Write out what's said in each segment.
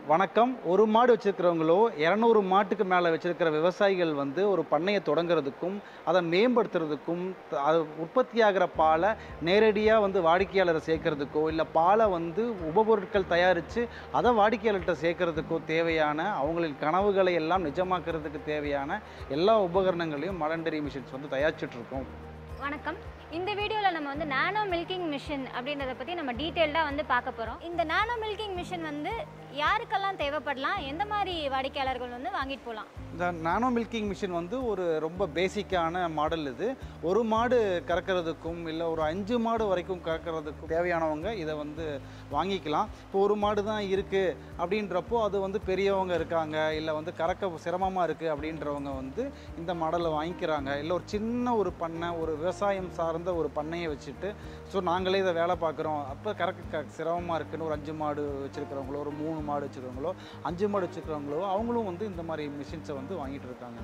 வணக்கம் ஒரு மாடு வச்சிருக்கிறவங்களோ இரநூறு மாட்டுக்கு மேலே வச்சிருக்கிற விவசாயிகள் வந்து ஒரு பண்ணையை தொடங்குறதுக்கும் அதை மேம்படுத்துறதுக்கும் த- அது உற்பத்தியாகிற பாலை நேரடியாக வந்து வாடிக்கையாளரை சேர்க்கறதுக்கோ இல்லை பாலை வந்து உபபொருட்கள் தயாரித்து அதை வாடிக்கையாளர்கிட்ட சேர்க்கறதுக்கோ தேவையான அவங்களின் கனவுகளை எல்லாம் நிஜமாக்குறதுக்கு தேவையான எல்லா உபகரணங்களையும் மலண்டரி மிஷின்ஸ் வந்து தயாரிச்சுட்டு இருக்கோம் வணக்கம் இந்த வீடியோவில் நம்ம வந்து நானோ மில்கிங் மிஷின் அப்படின்றத பற்றி நம்ம டீட்டெயில்டாக வந்து பார்க்க போகிறோம் இந்த நானோ மில்கிங் மிஷின் வந்து யாருக்கெல்லாம் தேவைப்படலாம் எந்த மாதிரி வாடிக்கையாளர்கள் வந்து வாங்கிட்டு போகலாம் இந்த நானோ மில்கிங் மிஷின் வந்து ஒரு ரொம்ப பேசிக்கான மாடல் இது ஒரு மாடு கறக்கிறதுக்கும் இல்லை ஒரு அஞ்சு மாடு வரைக்கும் கறக்கிறதுக்கும் தேவையானவங்க இதை வந்து வாங்கிக்கலாம் இப்போ ஒரு மாடு தான் இருக்குது அப்படின்றப்போ அது வந்து பெரியவங்க இருக்காங்க இல்லை வந்து கறக்க சிரமமாக இருக்குது அப்படின்றவங்க வந்து இந்த மாடலை வாங்கிக்கிறாங்க இல்லை ஒரு சின்ன ஒரு பண்ணை ஒரு விவசாயம் சார்ந்த ஒரு பண்ணையை வச்சுட்டு ஸோ நாங்களே இதை வேலை பார்க்குறோம் அப்போ கறக்க க சிரமமாக இருக்குன்னு ஒரு அஞ்சு மாடு வச்சுருக்கிறவங்களோ ஒரு மூணு மாடு வச்சுருக்கிறவங்களோ அஞ்சு மாடு வச்சுருக்கிறவங்களோ அவங்களும் வந்து இந்த மாதிரி மிஷின்ஸை வந்து வாங்கிட்டு இருக்காங்க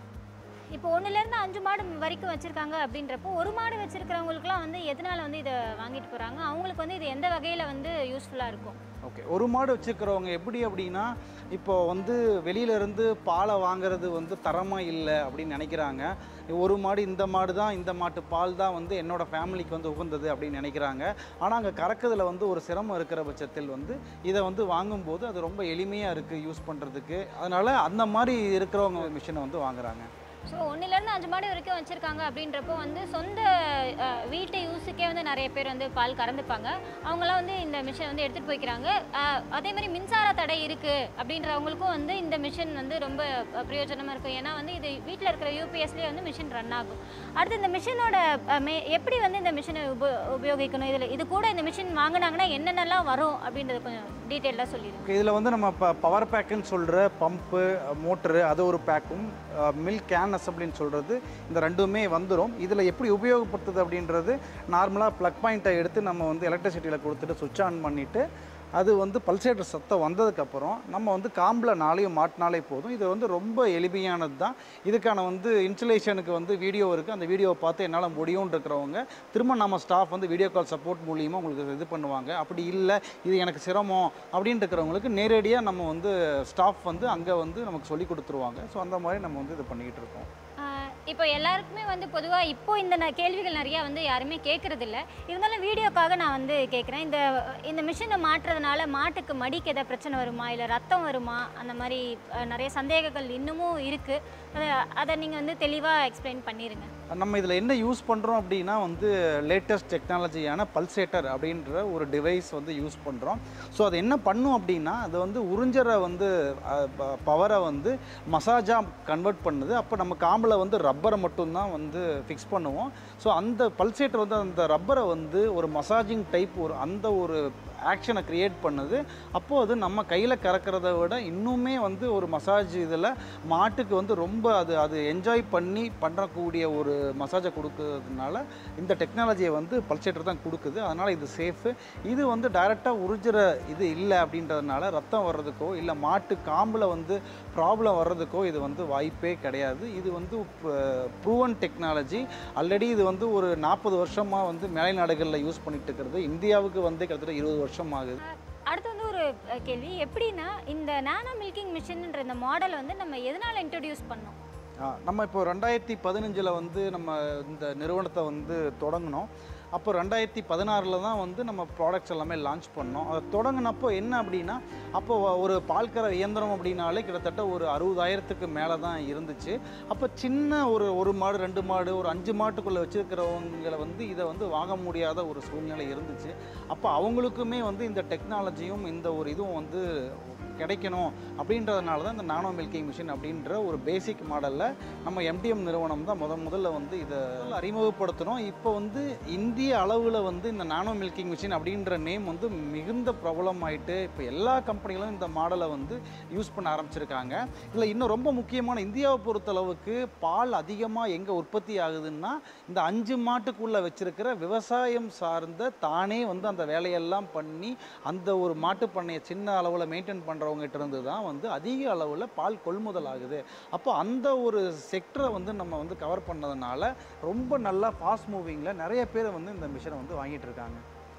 இப்போ ஒன்றுலேருந்து அஞ்சு மாடு வரைக்கும் வச்சுருக்காங்க அப்படின்றப்போ ஒரு மாடு வச்சுருக்கிறவங்களுக்குலாம் வந்து எதனால் வந்து இதை வாங்கிட்டு போகிறாங்க அவங்களுக்கு வந்து இது எந்த வகையில் வந்து யூஸ்ஃபுல்லாக இருக்கும் ஓகே ஒரு மாடு வச்சுருக்கிறவங்க எப்படி அப்படின்னா இப்போ வந்து வெளியிலேருந்து பாலை வாங்குறது வந்து தரமாக இல்லை அப்படின்னு நினைக்கிறாங்க ஒரு மாடு இந்த மாடு தான் இந்த மாட்டு பால் தான் வந்து என்னோட ஃபேமிலிக்கு வந்து உகந்தது அப்படின்னு நினைக்கிறாங்க ஆனால் அங்கே கறக்கிறதுல வந்து ஒரு சிரமம் இருக்கிற பட்சத்தில் வந்து இதை வந்து வாங்கும்போது அது ரொம்ப எளிமையாக இருக்குது யூஸ் பண்ணுறதுக்கு அதனால் அந்த மாதிரி இருக்கிறவங்க மிஷினை வந்து வாங்குறாங்க ஸோ ஒன்றுலேருந்து அஞ்சு மாடு வரைக்கும் வச்சுருக்காங்க அப்படின்றப்போ வந்து சொந்த அஹ், வீட்டு யூஸுக்கே வந்து நிறைய பேர் வந்து பால் கறந்துப்பாங்க அவங்களாம் வந்து இந்த மிஷின் வந்து எடுத்துகிட்டு போய்க்கிறாங்க அஹ், அதே மாதிரி மின்சார தடை இருக்குது அப்படின்றவங்களுக்கும் வந்து இந்த மிஷின் வந்து ரொம்ப அஹ், பிரயோஜனமா இருக்கும் ஏன்னா வந்து இது வீட்டில் இருக்கிற யூபிஎஸ்லேயே வந்து மிஷின் ரன் ஆகும் அடுத்து இந்த மிஷினோட அஹ், மே எப்படி வந்து இந்த மிஷினை உப உபயோகிக்கணும் இதில் இது கூட இந்த மிஷின் வாங்கினாங்கன்னா என்னென்னலாம் வரும் அப்படின்றது கொஞ்சம் டீட்டெயிலாக சொல்லிடுங்க இதில் வந்து நம்ம இப்போ பவர் பேக்குன்னு சொல்கிற பம்பு மோட்ரு அது ஒரு பேக்கும் மில்க் கேன் அசம்பிளின்னு சொல்கிறது இந்த ரெண்டுமே வந்துடும் இதில் எப்படி உபயோகப்படுத்துது அப்படின்றது நார்மலாக ப்ளக் பாயிண்ட்டை எடுத்து நம்ம வந்து எலக்ட்ரிசிட்டியில் கொடுத்துட்டு சுவிட்ச் ஆன் பண்ணிவிட்டு அது வந்து பல்சேட்டர் சத்தம் வந்ததுக்கப்புறம் நம்ம வந்து காம்பில் நாளையும் மாட்டினாலே போதும் இது வந்து ரொம்ப எளிமையானது தான் இதுக்கான வந்து இன்ஸ்டலேஷனுக்கு வந்து வீடியோ இருக்குது அந்த வீடியோவை பார்த்து என்னால் முடியும்னு இருக்கிறவங்க திரும்ப நம்ம ஸ்டாஃப் வந்து வீடியோ கால் சப்போர்ட் மூலியமாக உங்களுக்கு இது பண்ணுவாங்க அப்படி இல்லை இது எனக்கு சிரமம் அப்படின்னு இருக்கிறவங்களுக்கு நேரடியாக நம்ம வந்து ஸ்டாஃப் வந்து அங்கே வந்து நமக்கு சொல்லி கொடுத்துருவாங்க ஸோ அந்த மாதிரி நம்ம வந்து இது பண்ணிக்கிட்டு இருக்கோம் ஆஹ் இப்போ எல்லாருக்குமே வந்து பொதுவாக இப்போ இந்த ந- கேள்விகள் நிறையா வந்து யாருமே கேட்குறதில்ல இருந்தாலும் வீடியோக்காக நான் வந்து கேட்குறேன் இந்த இந்த மிஷினை மாற்றுறதுனால மாட்டுக்கு மடிக்கு எதாவது பிரச்சனை வருமா இல்லை ரத்தம் வருமா அந்த மாதிரி அஹ், நிறைய சந்தேகங்கள் இன்னமும் இருக்குது அதை அதை நீங்கள் வந்து தெளிவாக எக்ஸ்பிளைன் பண்ணிடுங்க நம்ம இதில் என்ன யூஸ் பண்ணுறோம் அப்படின்னா வந்து லேட்டஸ்ட் டெக்னாலஜியான பல்சேட்டர் அப்படின்ற ஒரு டிவைஸ் வந்து யூஸ் பண்ணுறோம் ஸோ அது என்ன பண்ணும் அப்படின்னா அது வந்து உறிஞ்சரை வந்து பவரை வந்து மசாஜாக கன்வெர்ட் பண்ணுது அப்போ நம்ம காம்பில் வந்து ரப்பரை மட்டும்தான் வந்து ஃபிக்ஸ் பண்ணுவோம் ஸோ அந்த பல்சேட்டர் வந்து அந்த ரப்பரை வந்து ஒரு மசாஜிங் டைப் ஒரு அந்த ஒரு ஆக்ஷனை க்ரியேட் பண்ணுது அப்போது அது நம்ம கையில் கறக்கிறத விட இன்னுமே வந்து ஒரு மசாஜ் இதில் மாட்டுக்கு வந்து ரொம்ப அது அது என்ஜாய் பண்ணி பண்ணக்கூடிய ஒரு மசாஜை கொடுக்கறதுனால இந்த டெக்னாலஜியை வந்து பல்சேட்டர் தான் கொடுக்குது அதனால் இது சேஃபு இது வந்து டைரெக்டாக உறிஞ்சுற இது இல்லை அப்படின்றதுனால ரத்தம் வர்றதுக்கோ இல்லை மாட்டு காம்பில் வந்து ப்ராப்ளம் வர்றதுக்கோ இது வந்து வாய்ப்பே கிடையாது இது வந்து ப்ரூவன் டெக்னாலஜி ஆல்ரெடி இது வந்து ஒரு நாற்பது வருஷமாக வந்து மேலை நாடுகளில் யூஸ் பண்ணிட்டு இருக்கிறது இந்தியாவுக்கு வந்து கிட்டத்தட்ட இருபது வருஷம் ஆகுது அடுத்து வந்து ஒரு அஹ், கேள்வி எப்படின்னா இந்த நானோ மில்கிங் மிஷின்ன்ற இந்த மாடல் வந்து நம்ம எதனால் இன்ட்ரடியூஸ் பண்ணோம் ஆ, நம்ம இப்போ ரெண்டாயிரத்தி பதினஞ்சில் வந்து நம்ம இந்த நிறுவனத்தை வந்து தொடங்கினோம் அப்போ ரெண்டாயிரத்தி பதினாறில் தான் வந்து நம்ம ப்ராடக்ட்ஸ் எல்லாமே லான்ச் பண்ணோம் அதை தொடங்கினப்போ என்ன அப்படின்னா அப்போ ஒரு பால்கரை இயந்திரம் அப்படின்னாலே கிட்டத்தட்ட ஒரு அறுபதாயிரத்துக்கு மேலே தான் இருந்துச்சு அப்போ சின்ன ஒரு ஒரு மாடு ரெண்டு மாடு ஒரு அஞ்சு மாட்டுக்குள்ளே வச்சுருக்கிறவங்களை வந்து இதை வந்து வாங்க முடியாத ஒரு சூழ்நிலை இருந்துச்சு அப்போ அவங்களுக்குமே வந்து இந்த டெக்னாலஜியும் இந்த ஒரு இதுவும் வந்து கிடைக்கணும் அப்படின்றதுனால தான் இந்த நானோ மில்கிங் மிஷின் அப்படின்ற ஒரு பேசிக் மாடலில் நம்ம எம்டிஎம் நிறுவனம் தான் முத முதல்ல வந்து இதை அறிமுகப்படுத்தினோம் இப்போ வந்து இந்திய அளவில் வந்து இந்த நானோ மில்கிங் மிஷின் அப்படின்ற நேம் வந்து மிகுந்த பிரபலம் ஆயிட்டு இப்போ எல்லா கம்பெனிகளும் இந்த மாடலை வந்து யூஸ் பண்ண ஆரம்பிச்சிருக்காங்க இதில் இன்னும் ரொம்ப முக்கியமான இந்தியாவை பொறுத்தளவுக்கு பால் அதிகமாக எங்கே உற்பத்தி ஆகுதுன்னா இந்த அஞ்சு மாட்டுக்குள்ளே வச்சிருக்கிற விவசாயம் சார்ந்த தானே வந்து அந்த வேலையெல்லாம் பண்ணி அந்த ஒரு மாட்டு பண்ணையை சின்ன அளவில் மெயின்டைன் பண்ணுறவங்ககிட்ட இருந்து தான் வந்து அதிக அளவில் பால் கொள்முதல் ஆகுது அப்போ அந்த ஒரு செக்டரை வந்து நம்ம வந்து கவர் பண்ணதுனால ரொம்ப நல்லா ஃபாஸ்ட் மூவிங்கில் நிறைய பேர் வந்து இந்த மிஷினை வந்து வாங்கிட்டு இருக்காங்க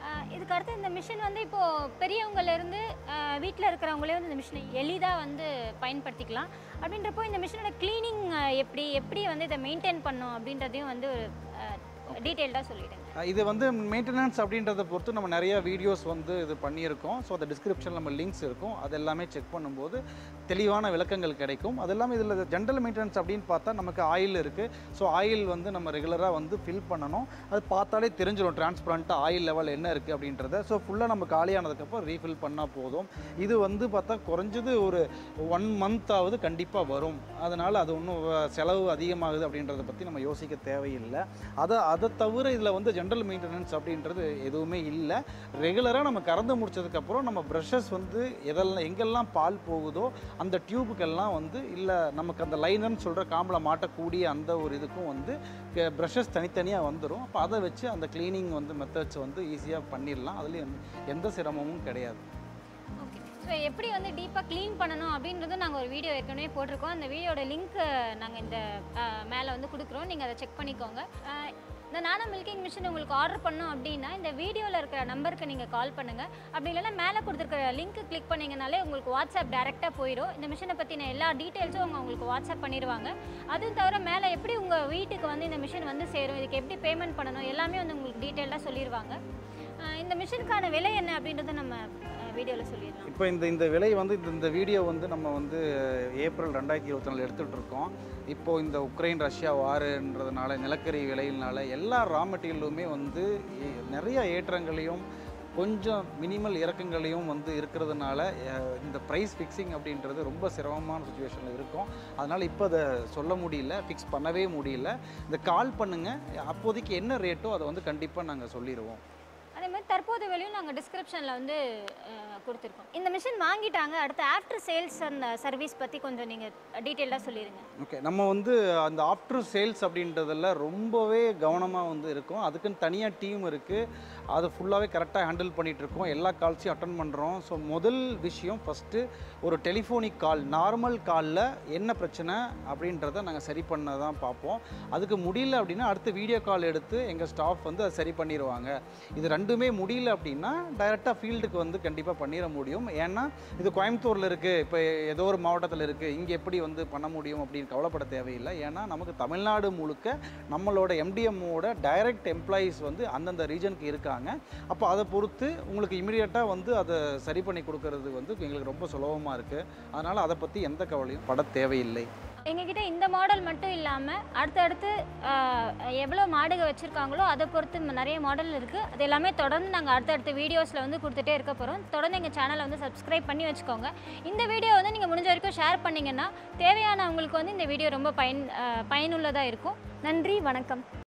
ஆஹ் இதுக்கு அடுத்து இந்த மிஷின் வந்து இப்போது பெரியவங்கலேருந்து வீட்டில் இருக்கிறவங்களே வந்து இந்த மிஷினை எளிதாக வந்து பயன்படுத்திக்கலாம் அப்படின்றப்போ இந்த மிஷினோட க்ளீனிங் எப்படி எப்படி வந்து இதை மெயின்டைன் பண்ணும் அப்படின்றதையும் வந்து டீட்டெயில்டாக சொல்லிவிடுங்க அஹ் இது வந்து மெயின்டெனன்ஸ் அப்படின்றத பொறுத்து நம்ம நிறைய வீடியோஸ் வந்து இது பண்ணியிருக்கோம் ஸோ அந்த டிஸ்கிரிப்ஷனில் நம்ம லிங்க்ஸ் இருக்கும் அது எல்லாமே செக் பண்ணும்போது தெளிவான விளக்கங்கள் கிடைக்கும் அது இல்லாமல் இதில் ஜென்ரல் மெயின்டெனன்ஸ் அப்படின்னு பார்த்தா நமக்கு ஆயில் இருக்குது ஸோ ஆயில் வந்து நம்ம ரெகுலராக வந்து ஃபில் பண்ணணும் அது பார்த்தாலே தெரிஞ்சிடும் டிரான்ஸ்பரண்ட்டாக ஆயில் லெவல் என்ன இருக்குது அப்படின்றத ஸோ ஃபுல்லாக நம்ம காலியானதுக்கப்புறம் ரீஃபில் பண்ணால் போதும் இது வந்து பார்த்தா குறைஞ்சது ஒரு ஒன் மந்த் ஆகுது கண்டிப்பாக வரும் அதனால் அது ஒன்றும் செலவு அதிகமாகுது அப்படின்றத பற்றி நம்ம யோசிக்க தேவையில்லை அதை அதை தவிர இதில் வந்து ஜென்ரல் மெயின்டெனன்ஸ் அப்படின்றது எதுவுமே இல்லை ரெகுலராக நம்ம கறந்து முடிச்சதுக்கப்புறம் நம்ம ப்ரஷஸ் வந்து எதெல்லாம் எங்கெல்லாம் பால் போகுதோ அந்த டியூபுக்கெல்லாம் வந்து இல்லை நமக்கு அந்த லைனர்னு சொல்கிற காம்பில் மாட்டக்கூடிய அந்த ஒரு இதுக்கும் வந்து ப்ரஷஸ் தனித்தனியாக வந்துடும் அப்போ அதை வச்சு அந்த க்ளீனிங் வந்து மெத்தட்ஸ் வந்து ஈஸியாக பண்ணிடலாம் அதுலேயும் எந்த சிரமமும் கிடையாது ஓகே ஸோ எப்படி வந்து டீப்பாக க்ளீன் பண்ணணும் அப்படின்றதும் நாங்கள் ஒரு வீடியோ ஏற்கனவே போட்டிருக்கோம் அந்த வீடியோட லிங்க் நாங்கள் இந்த மேலே வந்து கொடுக்குறோம் நீங்கள் அதை செக் பண்ணிக்கோங்க அஹ், இந்த நானோ மில்கிங் மிஷின் உங்களுக்கு ஆர்டர் பண்ணோம் அப்படின்னா இந்த வீடியோவில் இருக்கிற நம்பருக்கு நீங்கள் கால் பண்ணுங்கள் அப்படி இல்லைன்னா மேலே கொடுத்துருக்கிற லிங்க் கிளிக் பண்ணிங்கனாலே உங்களுக்கு வாட்ஸ்அப் டேரெக்டாக போயிடும் இந்த மிஷினை பற்றின எல்லா டீட்டெயில்ஸும் அவங்க உங்களுக்கு வாட்ஸ்அப் பண்ணிடுவாங்க அதுவும் தவிர மேலே எப்படி உங்கள் வீட்டுக்கு வந்து இந்த மிஷின் வந்து சேரும் இதுக்கு எப்படி பேமெண்ட் பண்ணணும் எல்லாமே வந்து உங்களுக்கு டீட்டெயிலாக சொல்லிடுவாங்க அஹ், இந்த மிஷினுக்கான விலை என்ன அப்படின்றத நம்ம வீடியோவில் சொல்லிடலாம் இப்போ இந்த இந்த விலை வந்து இந்த இந்த வீடியோ வந்து நம்ம வந்து ஏப்ரல் ரெண்டாயிரத்தி இருபத்தி நாலு எடுத்துகிட்டு இருக்கோம் இப்போ இந்த உக்ரைன் ரஷ்யா வாருன்றதுனால நிலக்கரி விலையினால எல்லா ரா மெட்டீரியலுமே வந்து ஏ- நிறைய ஏற்றங்களையும் கொஞ்சம் மினிமல் இறக்கங்களையும் வந்து இருக்கிறதுனால அஹ், இந்த ப்ரைஸ் ஃபிக்ஸிங் அப்படின்றது ரொம்ப சிரமமான சுச்சுவேஷனில் இருக்கும் அதனால் இப்போ அதை சொல்ல முடியல ஃபிக்ஸ் பண்ணவே முடியல இந்த கால் பண்ணுங்கள் அப்போதைக்கு என்ன ரேட்டோ அதை வந்து கண்டிப்பாக நாங்கள் சொல்லிடுவோம் அதே மாதிரி தற்போது விலையும் நாங்கள் டிஸ்கிரிப்ஷனில் வந்து அஹ், கொடுத்துருக்கோம் இந்த மிஷின் வாங்கிட்டாங்க அடுத்து ஆஃப்டர் சேல்ஸ் அந்த சர்வீஸ் பற்றி கொஞ்சம் நீங்கள் டீட்டெயிலாக சொல்லிடுங்க ஓகே நம்ம வந்து அந்த ஆஃப்டர் சேல்ஸ் அப்படின்றதில் ரொம்பவே கவனமாக வந்து இருக்கும் அதுக்குன்னு தனியாக டீம் இருக்குது அதை ஃபுல்லாகவே கரெக்டாக ஹேண்டில் பண்ணிகிட்டு இருக்கோம் எல்லா கால்ஸையும் அட்டன் பண்ணுறோம் ஸோ முதல் விஷயம் ஃபஸ்ட்டு ஒரு டெலிஃபோனிக் கால் நார்மல் காலில் என்ன பிரச்சனை அப்படின்றத நாங்கள் சரி பண்ண தான் பார்ப்போம் அதுக்கு முடியல அப்படின்னா அடுத்து வீடியோ கால் எடுத்து எங்கள் ஸ்டாஃப் வந்து அதை சரி பண்ணிடுவாங்க இது ரெண்டுமே முடியல அப்படின்னா டைரெக்டாக ஃபீல்டுக்கு வந்து கண்டிப்பாக பண்ணிட முடியும் ஏன்னா இது கோயம்புத்தூரில் இருக்குது இப்போ ஏதோ ஒரு மாவட்டத்தில் இருக்குது இங்கே எப்படி வந்து பண்ண முடியும் அப்படின்னு கவலைப்பட தேவையில்லை ஏன்னா நமக்கு தமிழ்நாடு முழுக்க நம்மளோட எம்டிஎம்மோட டைரக்ட் எம்ப்ளாயீஸ் வந்து அந்தந்த ரீஜனுக்கு இருக்காங்க அப்போ அதை பொறுத்து உங்களுக்கு இமீடியட்டாக வந்து அதை சரி பண்ணி கொடுக்கறது வந்து எங்களுக்கு ரொம்ப சுலபமாக இருக்குது அதனால் அதை பற்றி எந்த கவலையும் பட தேவையில்லை எங்ககிட்ட இந்த மாடல் மட்டும் இல்லாமல் அடுத்தடுத்து அஹ், எவ்வளோ மாடுக வச்சுருக்காங்களோ அதை பொறுத்து ம- நிறைய மாடல் இருக்குது அது எல்லாமே தொடர்ந்து நாங்கள் அடுத்தடுத்த வீடியோஸில் வந்து கொடுத்துட்டே இருக்க போகிறோம் தொடர்ந்து எங்கள் சேனலை வந்து சப்ஸ்கிரைப் பண்ணி வச்சுக்கோங்க இந்த வீடியோ வந்து நீங்கள் முடிஞ்ச வரைக்கும் ஷேர் பண்ணிங்கன்னா தேவையானவங்களுக்கு வந்து இந்த வீடியோ ரொம்ப பயன் அஹ், பயனுள்ளதாக இருக்கும் நன்றி வணக்கம்